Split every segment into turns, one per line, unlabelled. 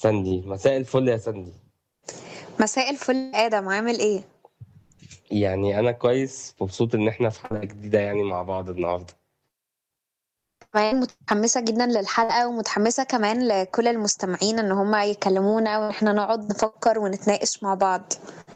ساندي مساء الفل يا ساندي
مساء الفل آدم عامل ايه؟
يعني انا كويس مبسوط ان احنا في حلقة جديدة يعني مع بعض النهاردة
كمان متحمسة جدا للحلقة ومتحمسة كمان لكل المستمعين ان هما يكلمونا وان احنا نقعد نفكر ونتناقش مع بعض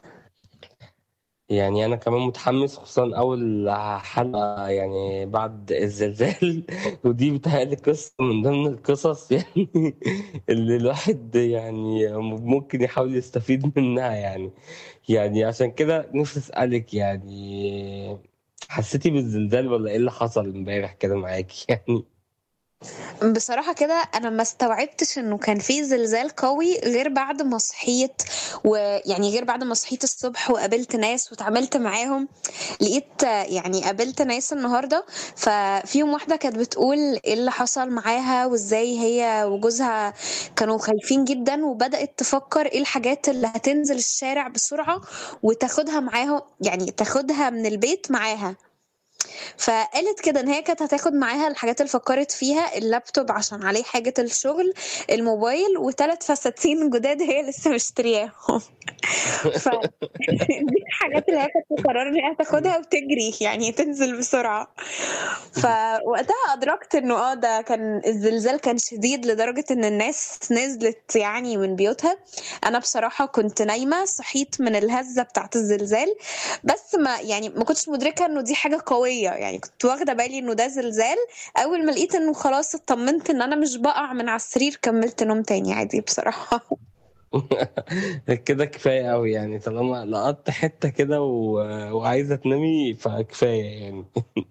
يعني انا كمان متحمس خصوصا اول حلقة يعني بعد الزلزال ودي بتهيألي قصة من ضمن القصص يعني اللي الواحد يعني ممكن يحاول يستفيد منها يعني يعني عشان كده نفسي اسألك يعني حسيتي بالزلزال ولا ايه اللي حصل امبارح كده معاكي يعني
بصراحة كده أنا ما استوعبتش إنه كان في زلزال قوي غير بعد ما صحيت ويعني غير بعد ما صحيت الصبح وقابلت ناس واتعاملت معاهم لقيت يعني قابلت ناس النهاردة ففيهم واحدة كانت بتقول إيه اللي حصل معاها وإزاي هي وجوزها كانوا خايفين جدا وبدأت تفكر إيه الحاجات اللي هتنزل الشارع بسرعة وتاخدها معاها يعني تاخدها من البيت معاها فقالت كده ان هي كانت هتاخد معاها الحاجات اللي فكرت فيها اللابتوب عشان عليه حاجة الشغل الموبايل وثلاث فساتين جداد هي لسه مشترياهم ف دي الحاجات اللي هي كانت مقررة ان هي تاخدها وتجري يعني تنزل بسرعة فوقتها ادركت انه اه ده كان الزلزال كان شديد لدرجة ان الناس نزلت يعني من بيوتها انا بصراحة كنت نايمة صحيت من الهزة بتاعت الزلزال بس ما يعني ما كنتش مدركة انه دي حاجة قوية يعني كنت واخدة بالي انه ده زلزال اول ما لقيت انه خلاص اطمنت ان انا مش بقع من على السرير كملت نوم تاني عادي بصراحة
كده كفاية أوي يعني طالما لقطت حتة كده و... وعايزة تنامي فكفاية يعني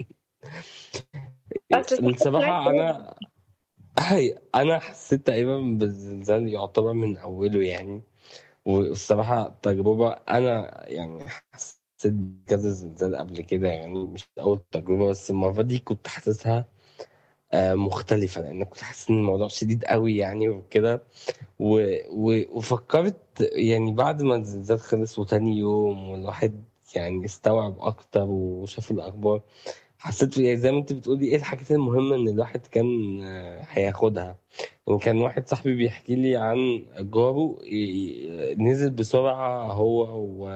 بس
الصراحة أنا هي أنا حسيت تقريبا بالزلزال يعتبر من أوله يعني والصراحة تجربة أنا يعني حسيت بكذا زلزال قبل كده يعني مش أول تجربة بس المرة دي كنت حاسسها آه، مختلفة لأن كنت حاسس إن الموضوع شديد قوي يعني وكده و... و... وفكرت يعني بعد ما الزلزال خلص وتاني يوم والواحد يعني استوعب أكتر وشاف الأخبار حسيت يعني زي ما أنت بتقولي إيه الحاجات المهمة إن الواحد كان آه، هياخدها يعني كان واحد صاحبي بيحكي لي عن جاره ي- نزل بسرعة هو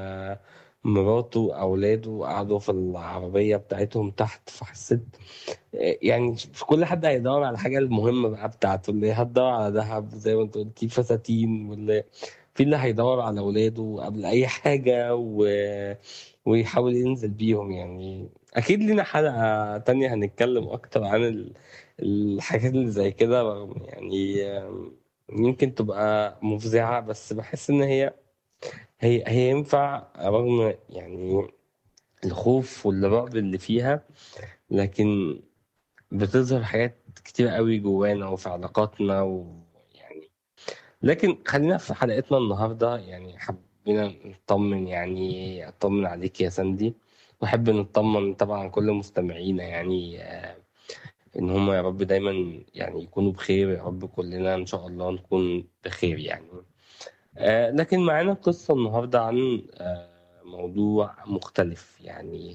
ومراته وأولاده قعدوا في العربية بتاعتهم تحت فحسيت يعني في كل حد هيدور على الحاجة المهمة بقى بتاعته اللي هتدور على ذهب زي ما انت قلتي فساتين واللي في اللي هيدور على أولاده قبل أي حاجة و... ويحاول ينزل بيهم يعني أكيد لينا حلقة تانية هنتكلم أكتر عن ال... الحاجات اللي زي كده رغم يعني آم، يمكن تبقى مفزعة بس بحس إن هي هي هي ينفع رغم يعني الخوف والرعب اللي فيها لكن بتظهر حاجات كتير قوي جوانا وفي علاقاتنا ويعني لكن خلينا في حلقتنا النهاردة يعني حبينا نطمن يعني أطمن عليك يا سندي وأحب نطمن طبعا كل مستمعينا يعني آه، إن هم يا رب دايما يعني يكونوا بخير يا رب كلنا إن شاء الله نكون بخير يعني آه، لكن معانا قصة النهاردة عن آه، موضوع مختلف يعني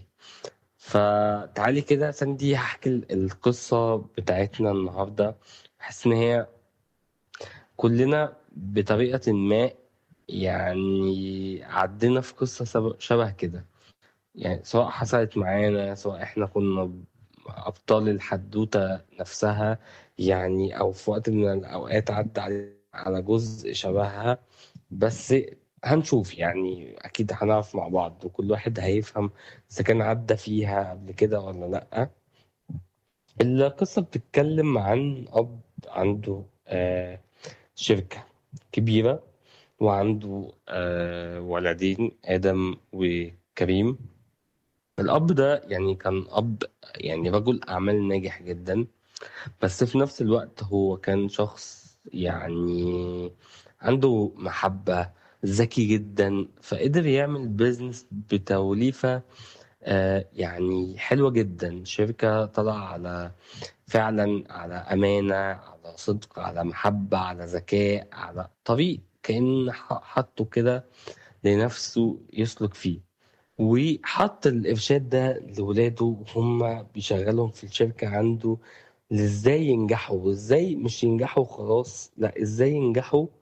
فتعالي كده سندي هحكي ال- القصة بتاعتنا النهاردة بحس إن هي كلنا بطريقة ما يعني عدينا في قصة سب- شبه كده يعني سواء حصلت معانا سواء إحنا كنا أبطال الحدوتة نفسها يعني أو في وقت من الأوقات عدى علي- على جزء شبهها بس هنشوف يعني أكيد هنعرف مع بعض وكل واحد هيفهم إذا كان عدى فيها قبل كده ولا لأ القصة بتتكلم عن أب عنده آه شركة كبيرة وعنده آه ولدين آدم وكريم الأب ده يعني كان أب يعني رجل أعمال ناجح جدا بس في نفس الوقت هو كان شخص يعني عنده محبة ذكي جدا فقدر يعمل بيزنس بتوليفة آه، يعني حلوة جدا شركة طلع على فعلا على أمانة على صدق على محبة على ذكاء على طريق كأن ح- حطه كده لنفسه يسلك فيه وحط الإرشاد ده لولاده وهم بيشغلهم في الشركة عنده لإزاي ينجحوا وإزاي مش ينجحوا خلاص لا إزاي ينجحوا